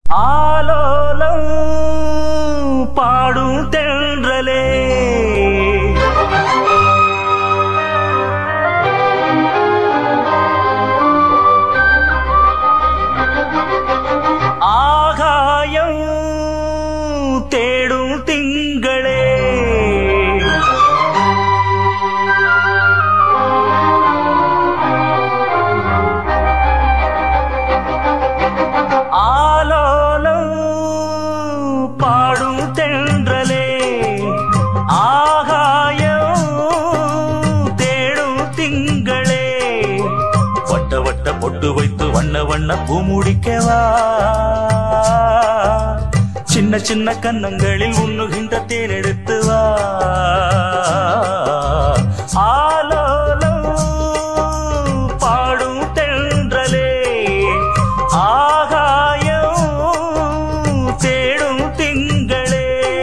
ஆலோலம் பாடும் தென்றலே ஆகாயம் தேடும் திங்களே ஆலோலம் பாடும் தென்றலே ஆகாயம் தேடும் திங்களே வட்ட வட்ட பொட்டு வைத்து வண்ண வண்ண பூ முடிக்கவா சின்ன சின்ன கன்னங்களில் உண்ணுகின்ற தேன் எடுத்து வா ஆலோலம் பாடும் தென்றலே ஆகாயம் தேடும் திங்களே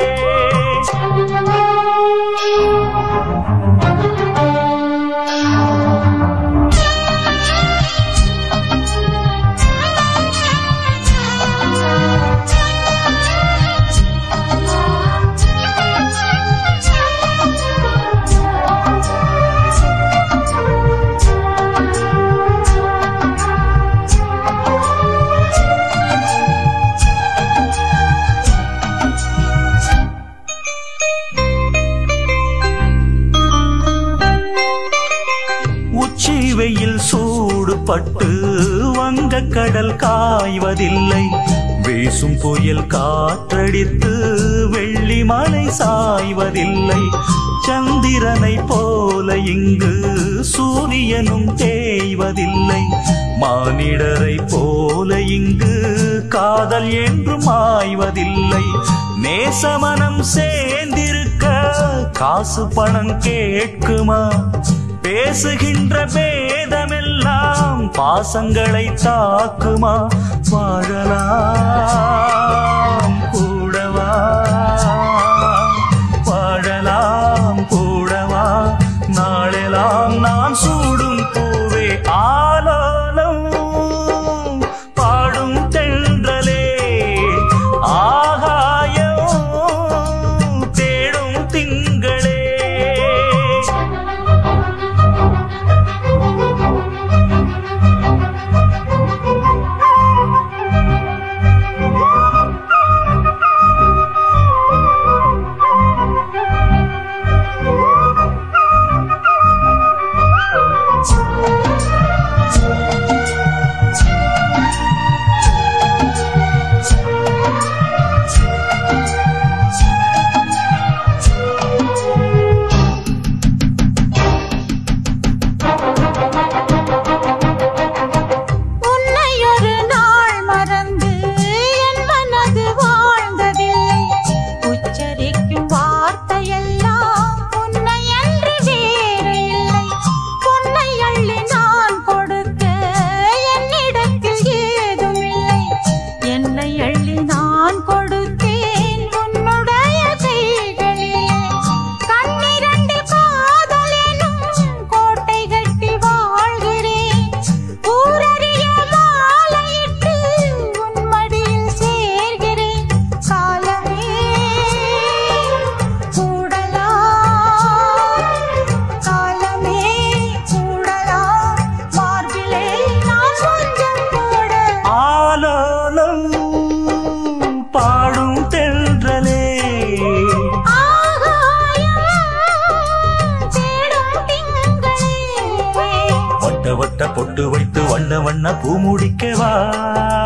உச்சி வெயில் சூடுபட்டு வங்க கடல் காய்வதில்லை வீசும் புயல் காற்றடித்து வெள்ளி மலை சாய்வதில்லை சந்திரனை போல இங்கு சூரியனும் தேய்வதில்லை மானிடரை போல இங்கு காதல் என்றும் ஆய்வதில்லை நேசமனம் சேர்ந்திருக்க காசு பணம் கேட்குமா பேசுகின்ற பேதமெல்லாம் பாசங்களை தாக்குமா வாழலாம் கூடவா வாழலாம் கூடவா நாளெல்லாம் நான் சூடும் பூவே ஆலோலம் பாடும் தென்றலே ஆகாயம் தேடும் திங்களே உன்னை ஒரு நாள் மறந்து என் மனது வாழ்ந்ததில்லை உச்சரிக்கும் வார்த்தையெல்லாம் உன்னை அன்று வேறு இல்லை பொன்னை அள்ளி நான் கொடுக்க என்னிடத்தில் ஏதுமில்லை என்னை அள்ளி நான் கொடுத்தேன் உன்னுடைய கைகளிலே கண்ணிரண்டு காதல் எனும் கோட்டை கட்டி வாழ்கிறேன் ஊரறிய மாலையிட்டு உன் மடியில் சேர்கிறேன் காலமே கூடலாம் காலமே கூடலாம் மார்பிலே நான் கொஞ்சம் கூட ஆலோலம் பாடும் தென்றலே ஆகாயம் தேடும் திங்களே வட்ட வட்ட பொட்டு வைத்து வண்ண வண்ண பூ முடிக்கவா